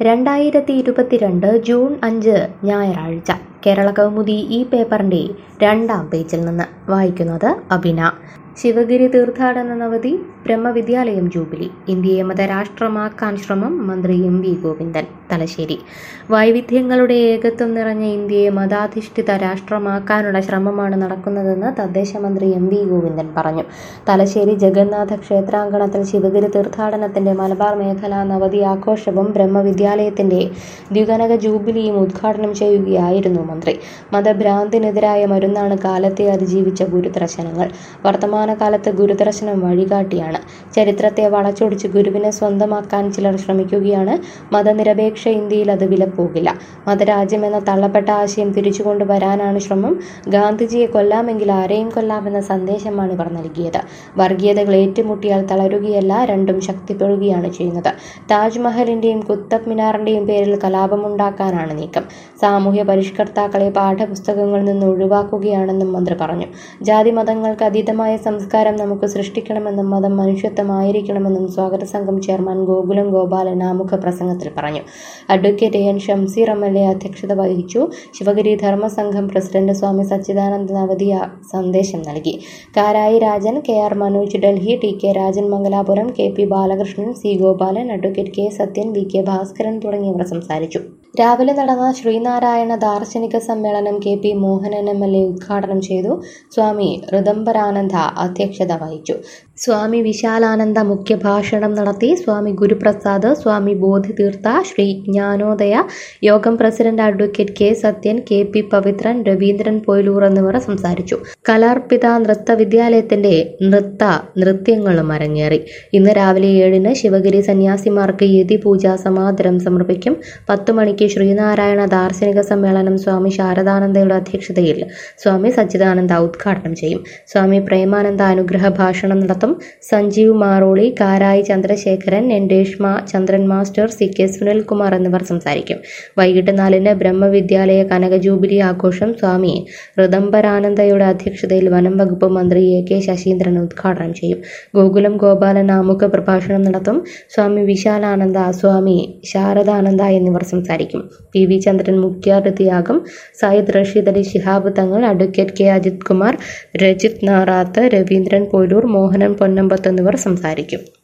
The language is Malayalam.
രണ്ടായിരത്തി ഇരുപത്തിരണ്ട് ജൂൺ അഞ്ച് ഞായറാഴ്ച കേരള കൗമുദി ഈ പേപ്പറിൻ്റെ രണ്ടാം പേജിൽ നിന്ന് വായിക്കുന്നത് അബിന ശിവഗിരി തീർത്ഥാടന നവതി ബ്രഹ്മവിദ്യാലയം ജൂബിലി ഇന്ത്യയെ മതരാഷ്ട്രമാക്കാൻ ശ്രമം മന്ത്രി എം വി ഗോവിന്ദൻ തലശ്ശേരി വൈവിധ്യങ്ങളുടെ ഏകത്വം നിറഞ്ഞ ഇന്ത്യയെ മതാധിഷ്ഠിത രാഷ്ട്രമാക്കാനുള്ള ശ്രമമാണ് നടക്കുന്നതെന്ന് തദ്ദേശ മന്ത്രി എം വി ഗോവിന്ദൻ പറഞ്ഞു തലശ്ശേരി ജഗന്നാഥ ക്ഷേത്രാങ്കണത്തിൽ ശിവഗിരി തീർത്ഥാടനത്തിന്റെ മലബാർ മേഖലാ നവതി ആഘോഷവും ബ്രഹ്മവിദ്യാലയത്തിന്റെ ദ്വികനക ജൂബിലിയും ഉദ്ഘാടനം ചെയ്യുകയായിരുന്നു മന്ത്രി മതഭ്രാന്തിനെതിരായ മരുന്നാണ് കാലത്തെ അതിജീവിച്ച ഗുരുദർശനങ്ങൾ വർത്തമാനകാലത്ത് ഗുരുദർശനം വഴികാട്ടിയാണ് ചരിത്രത്തെ വളച്ചൊടിച്ച് ഗുരുവിനെ സ്വന്തമാക്കാൻ ചിലർ ശ്രമിക്കുകയാണ് മതനിരപേക്ഷ ഇന്ത്യയിൽ അത് വിലപ്പോകില്ല മതരാജ്യം എന്ന തള്ളപ്പെട്ട ആശയം തിരിച്ചുകൊണ്ടുവരാനാണ് ശ്രമം ഗാന്ധിജിയെ കൊല്ലാമെങ്കിൽ ആരെയും കൊല്ലാമെന്ന സന്ദേശമാണ് ഇവർ നൽകിയത് വർഗീയതകൾ ഏറ്റുമുട്ടിയാൽ തളരുകയല്ല രണ്ടും ശക്തിപ്പെടുകയാണ് ചെയ്യുന്നത് താജ്മഹലിന്റെയും കുത്തബ് മിനാറിന്റെയും പേരിൽ കലാപമുണ്ടാക്കാനാണ് നീക്കം സാമൂഹ്യ പരിഷ്കർത്താക്കളെ പാഠപുസ്തകങ്ങളിൽ നിന്ന് ഒഴിവാക്കുകയാണെന്നും മന്ത്രി പറഞ്ഞു ജാതി മതങ്ങൾക്ക് അതീതമായ സംസ്കാരം നമുക്ക് സൃഷ്ടിക്കണമെന്നും മതം മനുഷ്യത്വമായിരിക്കണമെന്നും സ്വാഗത സംഘം ചെയർമാൻ ഗോകുലം ഗോപാലൻ ആമുഖ പ്രസംഗത്തിൽ പറഞ്ഞു advocate N Shamseer M L A അധ്യക്ഷത വഹിച്ചു ശിവഗിരി ധർമ്മസംഘം പ്രസിഡന്റ് സ്വാമി സച്ചിദാനന്ദ നവതിയ സന്ദേശം നൽകി Karayi Rajan K R Manoj Delhi T K Rajan Mangalapuram K P Balakrishnan C Gopalan advocate K Sathyan V K Bhaskaran തുടങ്ങിയവർ സംസാരിച്ചു രാവിലെ നടന്ന ശ്രീനാരായണ ദാർശനിക സമ്മേളനം K P Mohanan M L A ഉദ്ഘാടനം ചെയ്തു സ്വാമി ഋദംബരാനന്ദ അധ്യക്ഷത വഹിച്ചു സ്വാമി വിശാലാനന്ദ മുഖ്യഭാഷണം നടത്തി സ്വാമി ഗുരുപ്രസാദ് സ്വാമി ബോധിതീർത്ഥ Sree Jnanodaya Yogam president advocate K Sathyan K P Pavithran Raveendran Poyiloor എന്നിവർ സംസാരിച്ചു കലാർപ്പിത നൃത്ത വിദ്യാലയത്തിന്റെ നൃത്ത നൃത്യങ്ങളും അരങ്ങേറി ഇന്ന് രാവിലെ ഏഴിന് ശിവഗിരി സന്യാസിമാർക്ക് യതി പൂജ സമാദരം സമർപ്പിക്കും പത്തു മണിക്ക് ശ്രീനാരായണ ദാർശനിക സമ്മേളനം സ്വാമി ശാരദാനന്ദയുടെ അധ്യക്ഷതയിൽ സ്വാമി സച്ചിദാനന്ദ ഉദ്ഘാടനം ചെയ്യും സ്വാമി പ്രേമാനന്ദ അനുഗ്രഹ ഭാഷണം നടത്തും Sanjeev Maroli Karayi Chandrasekharan N Reshma Chandran master C K Sunilkumar എന്നിവർ സംസാരിക്കും വൈകിട്ട് നാലിന് ബ്രഹ്മവിദ്യാലയ കനക ജൂബിലി ആഘോഷം സ്വാമി ഋദംബരാനന്ദയുടെ അധ്യക്ഷതയിൽ വനം വകുപ്പ് മന്ത്രി എ കെ ശശീന്ദ്രൻ ഉദ്ഘാടനം ചെയ്യും ഗോകുലം ഗോപാലൻ ആമുഖ പ്രഭാഷണം നടത്തും സ്വാമി വിശാലാനന്ദ സ്വാമി ശാരദാനന്ദ എന്നിവർ സംസാരിക്കും പി വി ചന്ദ്രൻ മുഖ്യാതിഥിയാകും സയ്യിദ് റഷീദ് അലി ശിഹാബ് തങ്ങൾ അഡ്വക്കേറ്റ് കെ അജിത് കുമാർ രജിത് നാറാത്ത് രവീന്ദ്രൻ പോലൂർ മോഹനൻ പൊന്നമ്പത്ത് എന്നിവർ സംസാരിക്കും